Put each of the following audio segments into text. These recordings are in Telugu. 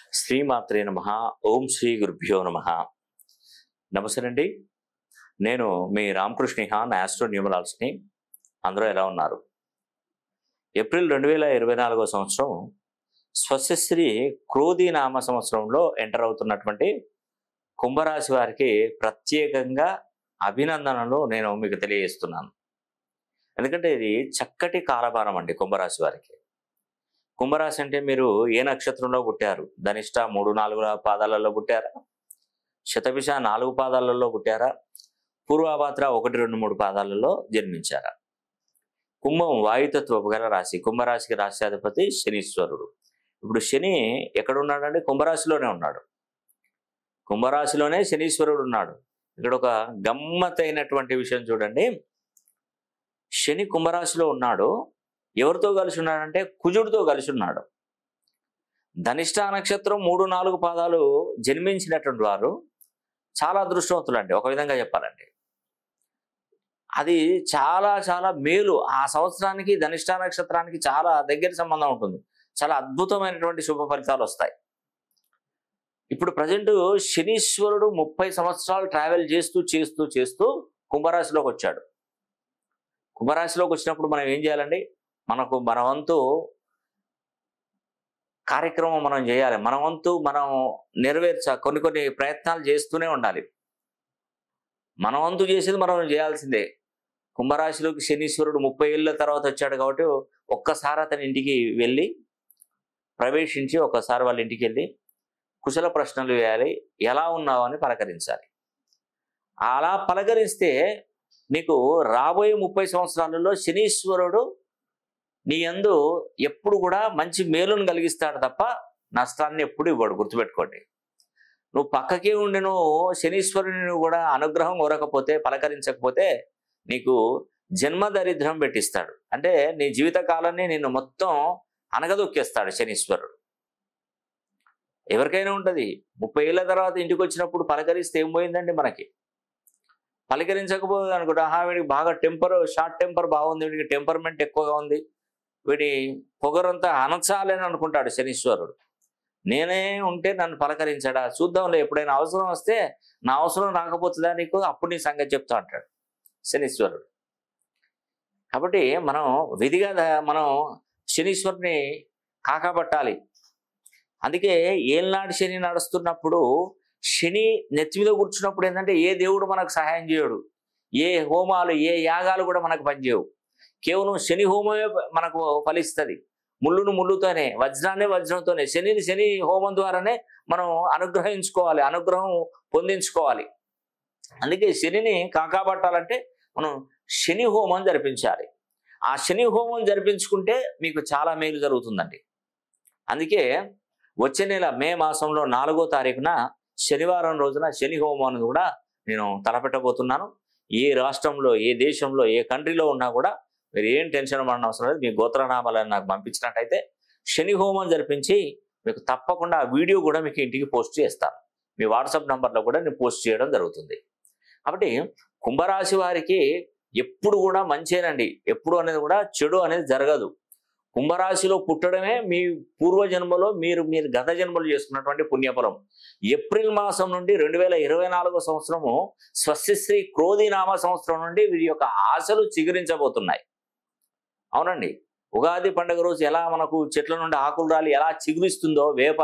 శ్రీమాత్రే నమ ఓం శ్రీ గురుభ్యో నమ నమస్తే అండి నేను మీ రామకృష్ణ హాన్ ఆస్ట్రో న్యూమరాల్స్ని అందరూ ఎలా ఉన్నారు ఏప్రిల్ రెండు వేల ఇరవై నాలుగో సంవత్సరం స్వస్యశ్రీ క్రోధి నామ సంవత్సరంలో ఎంటర్ అవుతున్నటువంటి కుంభరాశి వారికి ప్రత్యేకంగా అభినందనలు నేను మీకు తెలియజేస్తున్నాను ఎందుకంటే ఇది చక్కటి కాలభారం అండి కుంభరాశి వారికి కుంభరాశి అంటే మీరు ఏ నక్షత్రంలో పుట్టారు ధనిష్ట మూడు నాలుగు పాదాలలో పుట్టారా శతభిష నాలుగు పాదాలలో పుట్టారా పూర్వాభాద్ర ఒకటి రెండు మూడు పాదాలలో జన్మించారా కుంభం వాయుతత్వపు గల రాశి కుంభరాశికి రాశ్యాధిపతి శనీశ్వరుడు ఇప్పుడు శని ఎక్కడున్నాడంటే కుంభరాశిలోనే ఉన్నాడు కుంభరాశిలోనే శనీశ్వరుడు ఉన్నాడు ఇక్కడ ఒక గమ్మత్తైనటువంటి విషయం చూడండి శని కుంభరాశిలో ఉన్నాడు ఎవరితో కలిసి ఉన్నాడంటే కుజుడితో కలిసి ఉన్నాడు ధనిష్ట నక్షత్రం మూడు నాలుగు పాదాలు జన్మించినటువంటి వారు చాలా అదృష్టవంతులు అండి ఒక విధంగా చెప్పాలండి అది చాలా చాలా మేలు ఆ సంవత్సరానికి ధనిష్ట నక్షత్రానికి చాలా దగ్గర సంబంధం ఉంటుంది చాలా అద్భుతమైనటువంటి శుభ ఫలితాలు వస్తాయి ఇప్పుడు ప్రజెంట్ శనీశ్వరుడు ముప్పై సంవత్సరాలు ట్రావెల్ చేస్తూ చేస్తూ చేస్తూ కుంభరాశిలోకి వచ్చాడు కుంభరాశిలోకి వచ్చినప్పుడు మనం ఏం చేయాలండి మనకు మన వంతు కార్యక్రమం మనం చేయాలి మన వంతు మనం నెరవేర్చ కొన్ని కొన్ని ప్రయత్నాలు చేస్తూనే ఉండాలి మన వంతు చేసేది మనం చేయాల్సిందే కుంభరాశిలోకి శనీశ్వరుడు ముప్పై ఏళ్ళ తర్వాత వచ్చాడు కాబట్టి ఒక్కసారి అతని ఇంటికి వెళ్ళి ప్రవేశించి ఒక్కసారి వాళ్ళ ఇంటికి వెళ్ళి కుశల ప్రశ్నలు వేయాలి ఎలా ఉన్నావు అని పలకరించాలి అలా పలకరిస్తే నీకు రాబోయే ముప్పై సంవత్సరాలలో శనీశ్వరుడు నీ యందు ఎప్పుడు కూడా మంచి మేలును కలిగిస్తాడు తప్ప నష్టాన్ని ఎప్పుడు ఇవ్వడు గుర్తుపెట్టుకోండి నువ్వు పక్కకే ఉండి నువ్వు శనీశ్వరుని కూడా అనుగ్రహం కోరకపోతే పలకరించకపోతే నీకు జన్మ దరిద్రం పెట్టిస్తాడు అంటే నీ జీవిత కాలాన్ని నిన్ను మొత్తం అనగదొక్కేస్తాడు శనీశ్వరుడు ఎవరికైనా ఉంటుంది ముప్పై ఏళ్ళ తర్వాత ఇంటికి వచ్చినప్పుడు పలకరిస్తే ఏం పోయిందండి మనకి పలకరించకపోతే అనుకుంటా ఆహా వీడికి బాగా టెంపర్ షార్ట్ టెంపర్ బాగుంది వీడికి టెంపర్మెంట్ ఎక్కువగా ఉంది వీడి పొగరంతా అనచాలని అనుకుంటాడు శనీశ్వరుడు నేనే ఉంటే నన్ను పలకరించాడా చూద్దాంలే ఎప్పుడైనా అవసరం వస్తే నా అవసరం రాకపోతుందా నీకు అప్పుడు నీ సంగతి చెప్తా అంటాడు శనీశ్వరుడు కాబట్టి మనం విధిగా ద- మనం శనీశ్వరుని కాకపట్టాలి అందుకే ఏళ్ళనాడు శని నడుస్తున్నప్పుడు శని నెత్తి మీద కూర్చున్నప్పుడు ఏంటంటే ఏ దేవుడు మనకు సహాయం చేయడు ఏ హోమాలు ఏ యాగాలు కూడా మనకు పనిచేయవు కేవలం శని హోమమే మనకు ఫలిస్తుంది ముళ్ళును ముళ్ళుతోనే వజ్రాన్ని వజ్రంతోనే శనిని శని హోమం ద్వారానే మనం అనుగ్రహించుకోవాలి అనుగ్రహం పొందించుకోవాలి అందుకే శనిని కాకాపట్టాలంటే మనం శని హోమం జరిపించాలి ఆ శని హోమం జరిపించుకుంటే మీకు చాలా మేలు జరుగుతుందండి అందుకే వచ్చే నెల మే మాసంలో నాలుగో తారీఖున శనివారం రోజున శని హోమాన్ని కూడా నేను తలపెట్టబోతున్నాను ఏ రాష్ట్రంలో ఏ దేశంలో ఏ కంట్రీలో ఉన్నా కూడా మీరు ఏం టెన్షన్ పడిన అవసరం లేదు మీ గోత్రనామాలను నాకు పంపించినట్టయితే శని హోమం జరిపించి మీకు తప్పకుండా ఆ వీడియో కూడా మీకు ఇంటికి పోస్ట్ చేస్తాను మీ వాట్సాప్ నంబర్లో కూడా నేను పోస్ట్ చేయడం జరుగుతుంది కాబట్టి కుంభరాశి వారికి ఎప్పుడు కూడా మంచేనండి ఎప్పుడు అనేది కూడా చెడు అనేది జరగదు కుంభరాశిలో పుట్టడమే మీ పూర్వజన్మలో మీరు మీరు గత జన్మలు చేసుకున్నటువంటి పుణ్యఫలం ఏప్రిల్ మాసం నుండి రెండు వేల ఇరవై నాలుగో సంవత్సరము స్వస్యశ్రీ క్రోధినామ సంవత్సరం నుండి వీరి యొక్క ఆశలు చిగురించబోతున్నాయి అవునండి ఉగాది పండుగ రోజు ఎలా మనకు చెట్ల నుండి ఆకులు రాలి ఎలా చిగురిస్తుందో వేప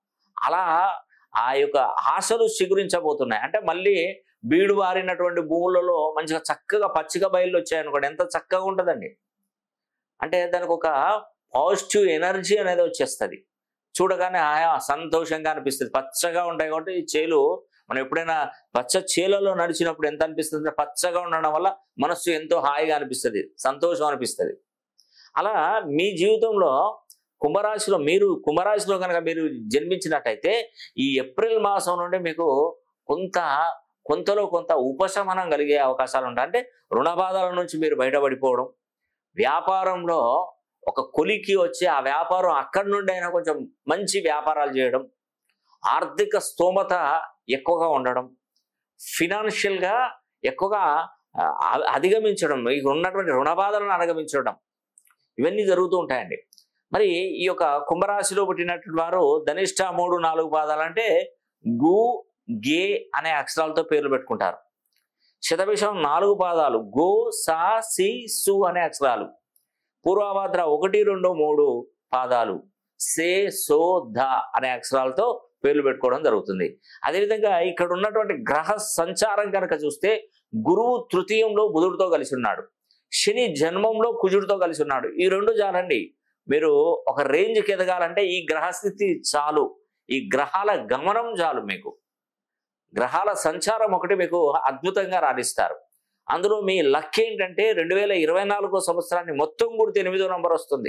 అలా ఆ యొక్క ఆశలు చిగురించబోతున్నాయి అంటే మళ్ళీ బీడు బారినటువంటి భూములలో మంచిగా చక్కగా పచ్చిక బయలు వచ్చాయనుకోండి ఎంత చక్కగా ఉంటుందండి అంటే దానికి ఒక పాజిటివ్ ఎనర్జీ అనేది వచ్చేస్తుంది చూడగానే ఆయా సంతోషంగా అనిపిస్తుంది పచ్చగా ఉంటాయి కాబట్టి ఈ చేలు మనం ఎప్పుడైనా పచ్చ చేలలో నడిచినప్పుడు ఎంత అనిపిస్తుంది అంటే పచ్చగా ఉండడం వల్ల మనస్సు ఎంతో హాయిగా అనిపిస్తుంది సంతోషం అనిపిస్తుంది అలా మీ జీవితంలో కుంభరాశిలో మీరు కుంభరాశిలో కనుక మీరు జన్మించినట్టయితే ఈ ఏప్రిల్ మాసం నుండి మీకు కొంత కొంతలో కొంత ఉపశమనం కలిగే అవకాశాలు ఉంటాయి అంటే రుణ బాధల నుంచి మీరు బయటపడిపోవడం వ్యాపారంలో ఒక కొలికి వచ్చి ఆ వ్యాపారం అక్కడి నుండి అయినా కొంచెం మంచి వ్యాపారాలు చేయడం ఆర్థిక స్తోమత ఎక్కువగా ఉండడం ఫినాన్షియల్గా ఎక్కువగా ఆ, అ- అధిగమించడం మీకు ఉన్నటువంటి రుణ బాధలను అధిగమించడం ఇవన్నీ జరుగుతూ ఉంటాయండి మరి ఈ యొక్క కుంభరాశిలో పుట్టినటువంటి వారు ధనిష్ట మూడు నాలుగు పాదాలు అంటే గు గే అనే అక్షరాలతో పేర్లు పెట్టుకుంటారు శతభిషం నాలుగు పాదాలు గో సా సి సు అనే అక్షరాలు పూర్వభాద్ర ఒకటి రెండు మూడు పాదాలు సే సో ధ అనే అక్షరాలతో పేర్లు పెట్టుకోవడం జరుగుతుంది అదేవిధంగా ఇక్కడ ఉన్నటువంటి గ్రహ సంచారం కనుక చూస్తే గురువు తృతీయంలో బుధుడితో కలిసి ఉన్నాడు శని జన్మంలో కుజుడితో కలిసి ఉన్నాడు ఈ రెండు చాలండి మీరు ఒక రేంజ్కి ఎదగాలంటే ఈ గ్రహస్థితి చాలు ఈ గ్రహాల గమనం చాలు మీకు గ్రహాల సంచారం ఒకటి మీకు అద్భుతంగా రాణిస్తారు అందులో మీ లక్ ఏంటంటే రెండు వేల ఇరవై నాలుగో సంవత్సరాన్ని మొత్తం కూడితే ఎనిమిదో నంబర్ వస్తుంది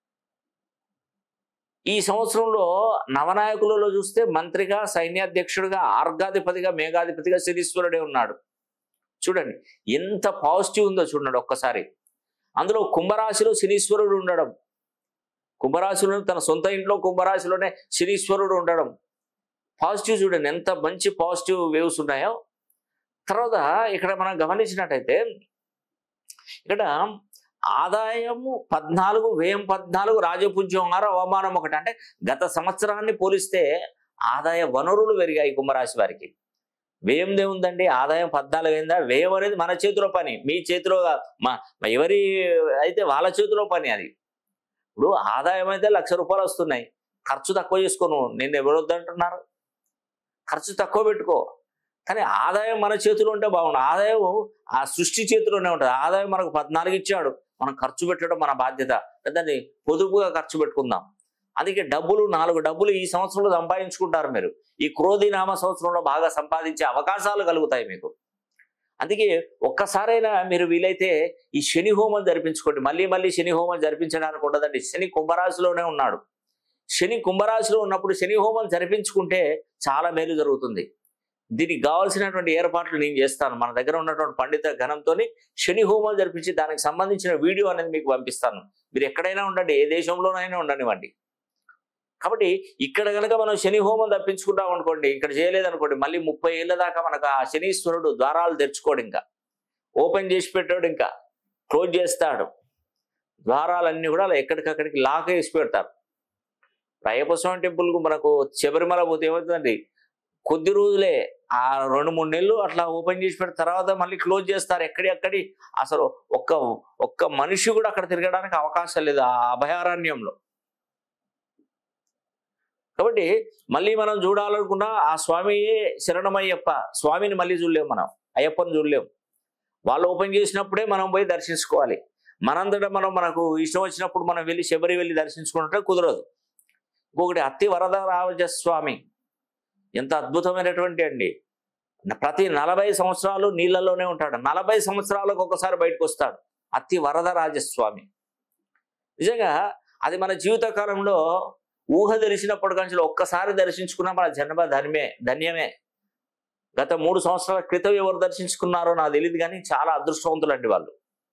ఈ సంవత్సరంలో నవనాయకులలో చూస్తే మంత్రిగా సైన్యాధ్యక్షుడిగా ఆర్గాధిపతిగా మేఘాధిపతిగా శనీశ్వరుడే ఉన్నాడు చూడండి ఎంత పాజిటివ్ ఉందో చూడండి ఒక్కసారి అందులో కుంభరాశిలో శనీశ్వరుడు ఉండడం కుంభరాశిలో తన సొంత ఇంట్లో కుంభరాశిలోనే శనీశ్వరుడు ఉండడం పాజిటివ్ చూడండి ఎంత మంచి పాజిటివ్ వేవ్స్ ఉన్నాయో తర్వాత ఇక్కడ మనం గమనించినట్టయితే ఇక్కడ ఆదాయము పద్నాలుగు వ్యయం పద్నాలుగు రాజపూజ్యం ఆరు అవమానం ఒకటి అంటే గత సంవత్సరాన్ని పోలిస్తే ఆదాయ వనరులు పెరిగాయి కుంభరాశి వారికి వ్యయం ఏముందండి ఆదాయం పద్నాలుగు అయిందా వ్యయం అనేది మన చేతిలో పని మీ చేతిలో కా- మా మా ఎవరి అయితే వాళ్ళ చేతిలో పని అది ఇప్పుడు ఆదాయం అయితే లక్ష రూపాయలు వస్తున్నాయి ఖర్చు తక్కువ చేసుకోను నేను ఎవరొద్దంటున్నారు ఖర్చు తక్కువ పెట్టుకో కానీ ఆదాయం మన చేతిలో ఉంటే బాగుండు ఆదాయం ఆ సృష్టి చేతిలోనే ఉంటుంది ఆదాయం మనకు పద్నాలుగు ఇచ్చాడు మనం ఖర్చు పెట్టడం మన బాధ్యత దాన్ని పొదుపుగా ఖర్చు పెట్టుకుందాం అందుకే డబ్బులు నాలుగు డబ్బులు ఈ సంవత్సరంలో సంపాదించుకుంటారు మీరు ఈ క్రోధి నామ సంవత్సరంలో బాగా సంపాదించే అవకాశాలు కలుగుతాయి మీకు అందుకే ఒక్కసారైనా మీరు వీలైతే ఈ శని హోమం జరిపించుకోండి మళ్ళీ మళ్ళీ శని హోమం జరిపించడానికి ఉండదండి శని కుంభరాశిలోనే ఉన్నాడు శని కుంభరాశిలో ఉన్నప్పుడు శని హోమం జరిపించుకుంటే చాలా మేలు జరుగుతుంది దీనికి కావాల్సినటువంటి ఏర్పాట్లు నేను చేస్తాను మన దగ్గర ఉన్నటువంటి పండిత గణంతో శని హోమం జరిపించి దానికి సంబంధించిన వీడియో అనేది మీకు పంపిస్తాను మీరు ఎక్కడైనా ఉండండి ఏ దేశంలోనైనా ఉండనివ్వండి కాబట్టి ఇక్కడ కనుక మనం శని హోమం తప్పించుకుంటాం అనుకోండి ఇక్కడ చేయలేదనుకోండి మళ్ళీ ముప్పై ఏళ్ళ దాకా మనకు ఆ శనీశ్వరుడు ద్వారాలు తెరుచుకోడు ఇంకా ఓపెన్ చేసి పెట్టాడు ఇంకా క్లోజ్ చేస్తాడు ద్వారాలన్నీ కూడా అలా ఎక్కడికక్కడికి లాక్ వేసి పెడతారు అయ్యప్ప స్వామి టెంపుల్కు మనకు శబరిమల పోతే ఏమవుతుందండి కొద్ది రోజులే ఆ రెండు మూడు నెలలు అట్లా ఓపెన్ చేసి పెట్టిన తర్వాత మళ్ళీ క్లోజ్ చేస్తారు ఎక్కడి అక్కడి అసలు ఒక్క ఒక్క మనిషి కూడా అక్కడ తిరగడానికి అవకాశం లేదు ఆ అభయారణ్యంలో కాబట్టి మళ్ళీ మనం చూడాలనుకున్నా ఆ స్వామియే శరణమయ్యప్ప స్వామిని మళ్ళీ చూడలేము మనం అయ్యప్పని చూడలేము వాళ్ళు ఓపెన్ చేసినప్పుడే మనం పోయి దర్శించుకోవాలి మనంతటా మనం మనకు ఇష్టం వచ్చినప్పుడు మనం వెళ్ళి శబరి వెళ్ళి దర్శించుకుంటే కుదరదు ఇంకొకటి అత్తి వరదరాజ స్వామి ఎంత అద్భుతమైనటువంటి అండి ప్రతి నలభై సంవత్సరాలు నీళ్ళలోనే ఉంటాడు నలభై సంవత్సరాలకు ఒకసారి బయటకు వస్తాడు అతి వరదరాజస్వామి నిజంగా అది మన జీవిత కాలంలో ఊహ తెలిసినప్పటి నుంచి ఒక్కసారి దర్శించుకున్నా మన జన్మ ధన్యమే ధన్యమే గత మూడు సంవత్సరాల క్రితం ఎవరు దర్శించుకున్నారో నాకు తెలియదు కానీ చాలా అదృష్టవంతులండి వాళ్ళు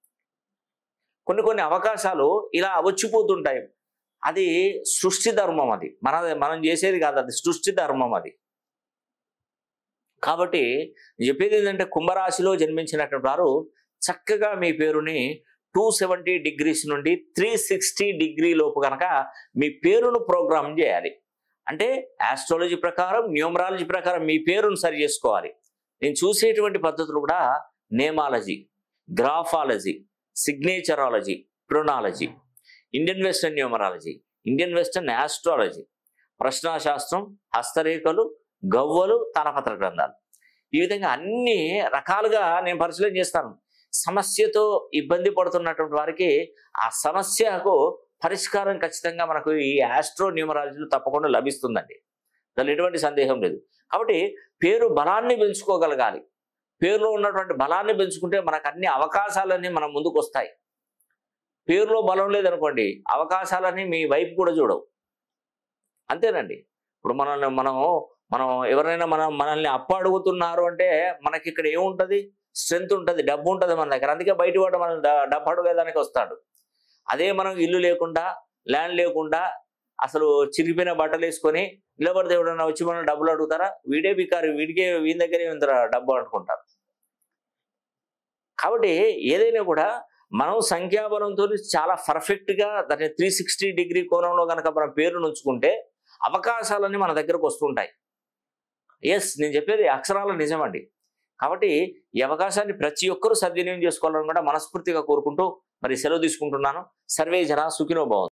కొన్ని కొన్ని అవకాశాలు ఇలా వచ్చిపోతుంటాయి అది సృష్టి ధర్మం అది మన మనం చేసేది కాదు అది సృష్టి ధర్మం అది కాబట్టి నేను చెప్పేది ఏంటంటే కుంభరాశిలో జన్మించినటువంటి వారు చక్కగా మీ పేరుని టూ సెవెంటీ డిగ్రీస్ నుండి త్రీ సిక్స్టీ డిగ్రీ లోపు కనుక మీ పేరును ప్రోగ్రామ్ చేయాలి అంటే ఆస్ట్రాలజీ ప్రకారం న్యూమరాలజీ ప్రకారం మీ పేరును సరి చేసుకోవాలి నేను చూసేటువంటి పద్ధతులు కూడా నేమాలజీ గ్రాఫాలజీ సిగ్నేచరాలజీ ప్రొనాలజీ Indian western numerology Indian western astrology ప్రశ్నాశాస్త్రం హస్తరేఖలు గవ్వలు తాళపత్ర గ్రంథాలు ఈ విధంగా అన్ని రకాలుగా నేను పరిశీలన చేస్తాను సమస్యతో ఇబ్బంది పడుతున్నటువంటి వారికి ఆ సమస్యకు పరిష్కారం ఖచ్చితంగా మనకు ఈ ఆస్ట్రో న్యూమరాలజీలో తప్పకుండా లభిస్తుందండి దానిలో ఎటువంటి సందేహం లేదు కాబట్టి పేరు బలాన్ని పెంచుకోగలగాలి పేరులో ఉన్నటువంటి బలాన్ని పెంచుకుంటే మనకు అన్ని అవకాశాలన్నీ మన ముందుకు వస్తాయి పేరులో బలం లేదనుకోండి అవకాశాలన్నీ మీ వైపు కూడా చూడవు అంతేనండి ఇప్పుడు మనల్ని మనం మనం ఎవరైనా మనం మనల్ని అప్పు అడుగుతున్నారు అంటే మనకి ఇక్కడ ఏముంటది స్ట్రెంత్ ఉంటుంది డబ్బు ఉంటుంది మన దగ్గర అందుకే బయట వాడు మనం డ- డబ్బు అడగడానికి వస్తాడు అదే మనం ఇల్లు లేకుండా ల్యాండ్ లేకుండా అసలు చిరిగిపోయిన బట్టలు వేసుకొని నిలబడితే ఎవడన్నా వచ్చి మనం డబ్బులు అడుగుతారా వీడే బికారు వీడికే వీని దగ్గరే ఉందిరా డబ్బు అనుకుంటారు కాబట్టి ఏదైనా కూడా మనం సంఖ్యాబలంతో చాలా పర్ఫెక్ట్గా దాన్ని త్రీ సిక్స్టీ డిగ్రీ కోణంలో కనుక మన పేరు ఉంచుకుంటే అవకాశాలన్నీ మన దగ్గరకు వస్తుంటాయి ఎస్ నేను చెప్పేది అక్షరాల నిజమండి కాబట్టి ఈ అవకాశాన్ని ప్రతి ఒక్కరూ సద్వినియోగం చేసుకోవాలని కూడా మనస్ఫూర్తిగా కోరుకుంటూ మరి సెలవు తీసుకుంటున్నాను సర్వే జన సుఖినో భవంతు